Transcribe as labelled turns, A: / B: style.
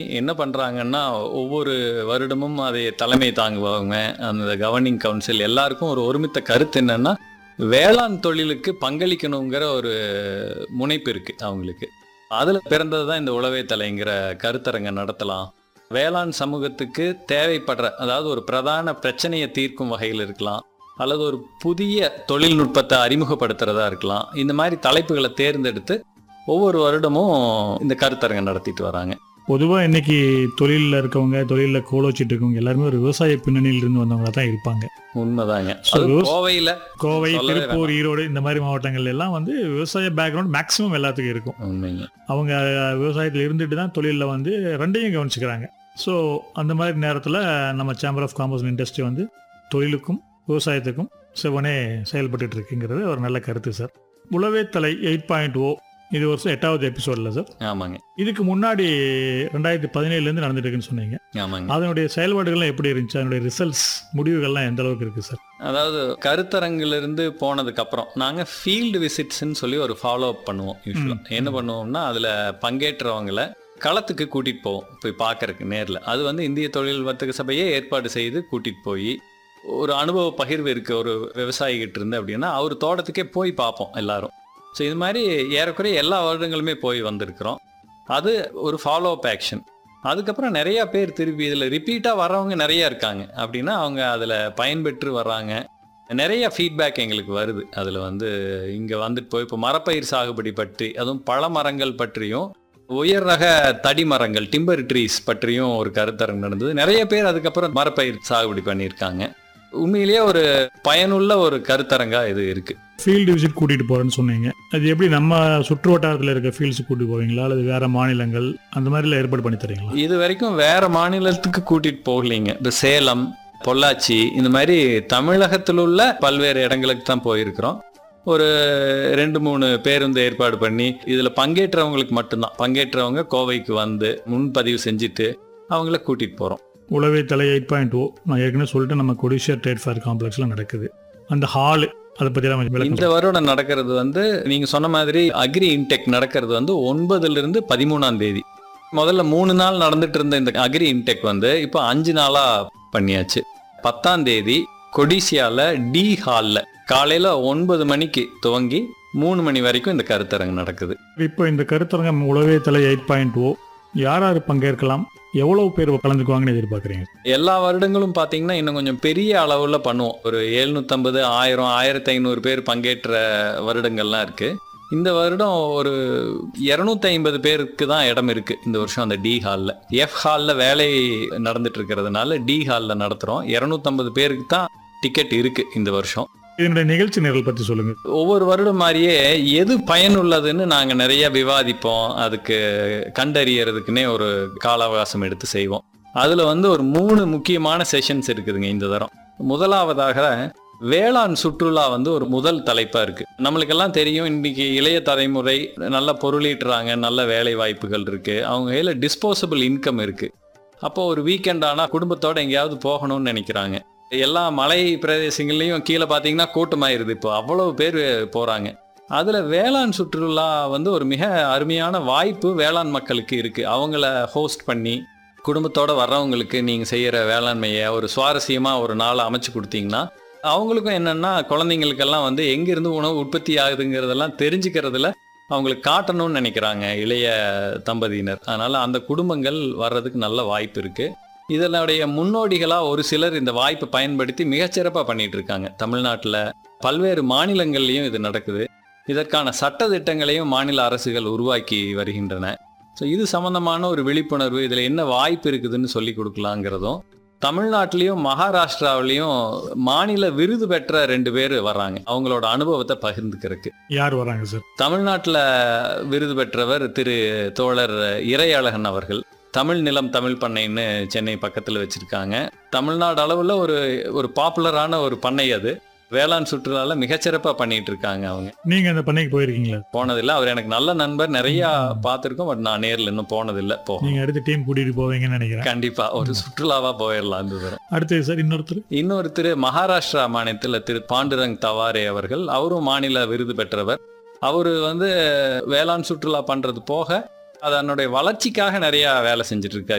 A: என்ன பண்றாங்கன்னா ஒவ்வொரு வருடமும் அதை தலைமை தாங்குவாங்க அந்த கவர்னிங் கவுன்சில் எல்லாருக்கும் ஒரு ஒருமித்த கருத்து என்னன்னா வேளாண் தொழிலுக்கு பங்களிக்கணுங்கிற ஒரு முனைப்பு இருக்கு அவங்களுக்கு அதுல பிறந்தது தான் இந்த உழவே தலைங்கிற கருத்தரங்க நடத்தலாம் வேளாண் சமூகத்துக்கு தேவைப்படுற அதாவது ஒரு பிரதான பிரச்சனையை தீர்க்கும் வகையில் இருக்கலாம் அல்லது ஒரு புதிய தொழில்நுட்பத்தை அறிமுகப்படுத்துறதா இருக்கலாம் இந்த மாதிரி தலைப்புகளை தேர்ந்தெடுத்து ஒவ்வொரு வருடமும் இந்த கருத்தரங்க நடத்திட்டு வராங்க
B: பொதுவாக இன்னைக்கு தொழிலில் இருக்கவங்க தொழிலில் கோலோச்சிட்டு இருக்கவங்க எல்லாருமே ஒரு விவசாய பின்னணியில இருந்து வந்தவங்களா தான் இருப்பாங்க
A: உண்மைதாங்க
B: So,
A: அது
B: விவச-
A: கோவையில
B: கோவை
A: சொல்லவே
B: திருப்பூர் ஈரோடு இந்த மாதிரி மாவட்டங்கள் எல்லாம் வந்து விவசாய பேக்ரவுண்ட் மேக்ஸிமம் எல்லாத்துக்கும் இருக்கும்
A: உண்மைங்க
B: அவங்க விவசாயத்தில் இருந்துட்டு தான் தொழிலில் வந்து ரெண்டையும் கவனிச்சுக்கிறாங்க ஸோ அந்த மாதிரி நேரத்தில் நம்ம chamber of commerce and industry வந்து தொழிலுக்கும் விவசாயத்துக்கும் செவனே செயல்பட்டுட்டு இருக்குங்கிறது ஒரு நல்ல கருத்து சார் உளவே தலை எயிட் பாயிண்ட் ஓ இது வருஷம் எட்டாவது எபிசோடில் சார்
A: ஆமாங்க
B: இதுக்கு முன்னாடி ரெண்டாயிரத்தி பதினேழுலேருந்து நடந்துட்டு இருக்குன்னு சொன்னீங்க
A: ஆமாங்க
B: அதனுடைய செயல்பாடுகள்லாம் எப்படி இருந்துச்சு அதனுடைய ரிசல்ட்ஸ் முடிவுகள்லாம் எந்த அளவுக்கு இருக்கு சார்
A: அதாவது கருத்தரங்கிலிருந்து போனதுக்கு அப்புறம் நாங்க ஃபீல்டு விசிட்ஸ்ன்னு சொல்லி ஒரு ஃபாலோ அப் பண்ணுவோம் யூஸ்வலா
B: ம்,
A: என்ன பண்ணுவோம்னா அதுல பங்கேற்றவங்கள களத்துக்கு கூட்டிட்டு போவோம் போய் பார்க்கறதுக்கு நேர்ல அது வந்து இந்திய தொழில் வர்த்தக சபையே ஏற்பாடு செய்து கூட்டிட்டு போய் ஒரு அனுபவ பகிர்வு இருக்கு ஒரு விவசாயிகிட்ட இருந்து அப்படின்னா அவர் தோட்டத்துக்கே போய் பார்ப்போம் எல்லாரும் ஸோ இது மாதிரி ஏறக்குறைய எல்லா வருடங்களுமே போய் வந்திருக்கிறோம் அது ஒரு ஃபாலோ அப் ஆக்ஷன் அதுக்கப்புறம் நிறைய பேர் திருப்பி இதில் ரிப்பீட்டாக வர்றவங்க நிறைய இருக்காங்க அப்படின்னா அவங்க அதில் பயன்பெற்று வர்றாங்க நிறைய ஃபீட்பேக் எங்களுக்கு வருது அதில் வந்து இங்கே வந்துட்டு போய் இப்போ மரப்பயிர் சாகுபடி பற்றி அதுவும் பழ மரங்கள் பற்றியும் உயர் ரக தடி மரங்கள் டிம்பர் ட்ரீஸ் பற்றியும் ஒரு கருத்தரங்கு நடந்தது நிறைய பேர் அதுக்கப்புறம் மரப்பயிர் சாகுபடி பண்ணியிருக்காங்க உண்மையிலேயே ஒரு பயனுள்ள ஒரு கருத்தரங்கா இது இருக்கு
B: ஃபீல்டு விசிட் கூட்டிட்டு போறேன்னு சொன்னீங்க அது எப்படி நம்ம சுற்று வட்டாரத்தில் இருக்க ஃபீல்ட்ஸ் கூட்டிட்டு போவீங்களா அல்லது வேற மாநிலங்கள் அந்த மாதிரிலாம் ஏற்பாடு பண்ணி தரீங்களா
A: இது வரைக்கும் வேற மாநிலத்துக்கு கூட்டிட்டு போகலீங்க இப்போ சேலம் பொள்ளாச்சி இந்த மாதிரி தமிழகத்தில் உள்ள பல்வேறு இடங்களுக்கு தான் போயிருக்கிறோம் ஒரு ரெண்டு மூணு பேருந்து ஏற்பாடு பண்ணி இதில் பங்கேற்றவங்களுக்கு மட்டும்தான் பங்கேற்றவங்க கோவைக்கு வந்து முன்பதிவு செஞ்சுட்டு அவங்கள கூட்டிட்டு போகிறோம்
B: உளவே தலை எயிட் பாயிண்ட் ஓ நான் ஏற்கனவே சொல்லிட்டு நம்ம கொடிஷியா ட்ரேட் ஃபேர் காம்ப்ளெக்ஸ்ல நடக்குது அந்த ஹால் அதை பற்றிலாம் கொஞ்சம் விளக்கம்
A: இந்த வருடம் நடக்கிறது வந்து நீங்க சொன்ன மாதிரி அக்ரி இன்டெக் நடக்கிறது வந்து ஒன்பதுல இருந்து பதிமூணாம் தேதி முதல்ல மூணு நாள் நடந்துட்டு இருந்த இந்த அக்ரி இன்டெக் வந்து இப்போ அஞ்சு நாளா பண்ணியாச்சு பத்தாம் தேதி கொடிசியால டி ஹால்ல காலையில ஒன்பது மணிக்கு துவங்கி மூணு மணி வரைக்கும் இந்த கருத்தரங்கு நடக்குது
B: இப்போ இந்த கருத்தரங்கம் உளவே தலை எயிட் பாயிண்ட் ஓ யார் யார் பங்கேற்கலாம் எவ்வளவு பேர் கலந்துக்குவாங்கன்னு எதிர்பார்க்குறீங்க
A: எல்லா வருடங்களும் பார்த்தீங்கன்னா இன்னும் கொஞ்சம் பெரிய அளவில் பண்ணுவோம் ஒரு எழுநூற்றம்பது ஆயிரம் ஆயிரத்தி ஐநூறு பேர் பங்கேற்ற வருடங்கள்லாம் இருக்கு இந்த வருடம் ஒரு இரநூத்தி ஐம்பது பேருக்கு தான் இடம் இருக்கு இந்த வருஷம் அந்த டி ஹாலில் எஃப் ஹாலில் வேலை நடந்துட்டு இருக்கிறதுனால டி ஹாலில் நடத்துகிறோம் இரநூத்தம்பது பேருக்கு தான் டிக்கெட் இருக்கு இந்த வருஷம்
B: இதனுடைய நிகழ்ச்சி நிரல் பற்றி சொல்லுங்க
A: ஒவ்வொரு வருடம் மாதிரியே எது பயனுள்ளதுன்னு நாங்கள் நிறைய விவாதிப்போம் அதுக்கு கண்டறியறதுக்குன்னே ஒரு கால அவகாசம் எடுத்து செய்வோம் அதில் வந்து ஒரு மூணு முக்கியமான செஷன்ஸ் இருக்குதுங்க இந்த தரம் முதலாவதாக வேளாண் சுற்றுலா வந்து ஒரு முதல் தலைப்பாக இருக்கு நம்மளுக்கெல்லாம் தெரியும் இன்னைக்கு இளைய தலைமுறை நல்ல பொருளீட்டுறாங்க நல்ல வேலை வாய்ப்புகள் இருக்கு அவங்க கையில் டிஸ்போசபிள் இன்கம் இருக்கு அப்போ ஒரு வீக்கெண்ட் ஆனால் குடும்பத்தோட எங்கேயாவது போகணும்னு நினைக்கிறாங்க எல்லா மலை பிரதேசங்கள்லையும் கீழே பார்த்தீங்கன்னா கூட்டமாயிருது இப்போ அவ்வளவு பேர் போகிறாங்க அதில் வேளாண் சுற்றுலா வந்து ஒரு மிக அருமையான வாய்ப்பு வேளாண் மக்களுக்கு இருக்குது அவங்கள ஹோஸ்ட் பண்ணி குடும்பத்தோட வர்றவங்களுக்கு நீங்கள் செய்கிற வேளாண்மையை ஒரு சுவாரஸ்யமாக ஒரு நாளை அமைச்சு கொடுத்தீங்கன்னா அவங்களுக்கும் என்னென்னா குழந்தைங்களுக்கெல்லாம் வந்து எங்கேருந்து உணவு உற்பத்தி ஆகுதுங்கிறதெல்லாம் தெரிஞ்சுக்கிறதுல அவங்களுக்கு காட்டணும்னு நினைக்கிறாங்க இளைய தம்பதியினர் அதனால் அந்த குடும்பங்கள் வர்றதுக்கு நல்ல வாய்ப்பு இருக்குது இதனுடைய முன்னோடிகளாக ஒரு சிலர் இந்த வாய்ப்பை பயன்படுத்தி மிகச்சிறப்பாக பண்ணிட்டு இருக்காங்க தமிழ்நாட்டில் பல்வேறு மாநிலங்கள்லையும் இது நடக்குது இதற்கான சட்ட திட்டங்களையும் மாநில அரசுகள் உருவாக்கி வருகின்றன ஸோ இது சம்பந்தமான ஒரு விழிப்புணர்வு இதில் என்ன வாய்ப்பு இருக்குதுன்னு சொல்லி கொடுக்கலாங்கிறதும் தமிழ்நாட்டிலையும் மகாராஷ்டிராவிலையும் மாநில விருது பெற்ற ரெண்டு பேர் வர்றாங்க அவங்களோட அனுபவத்தை பகிர்ந்துக்கிறதுக்கு
B: யார் வராங்க சார்
A: தமிழ்நாட்டில் விருது பெற்றவர் திரு தோழர் இறையழகன் அவர்கள் தமிழ் நிலம் தமிழ் பண்ணைன்னு சென்னை பக்கத்தில் வச்சுருக்காங்க தமிழ்நாடு அளவில் ஒரு ஒரு பாப்புலரான ஒரு பண்ணை அது வேளாண் சுற்றுலால மிகச்சிறப்பாக பண்ணிட்டு இருக்காங்க அவங்க
B: நீங்க அந்த பண்ணைக்கு போயிருக்கீங்களா
A: போனதில்லை அவர் எனக்கு நல்ல நண்பர் நிறைய பார்த்துருக்கோம் பட் நான் நேரில் இன்னும் போனதில்லை போ
B: நீங்க அடுத்த டீம் கூட்டிட்டு போவீங்கன்னு நினைக்கிறேன்
A: கண்டிப்பா ஒரு சுற்றுலாவா போயிடலாம் இந்த தூரம்
B: அடுத்தது சார் இன்னொருத்தர்
A: இன்னொரு திரு மகாராஷ்டிரா மாநிலத்தில் திரு பாண்டுரங் தவாரே அவர்கள் அவரும் மாநில விருது பெற்றவர் அவர் வந்து வேளாண் சுற்றுலா பண்றது போக அதனுடைய வளர்ச்சிக்காக நிறைய வேலை செஞ்சுட்டு இருக்காரு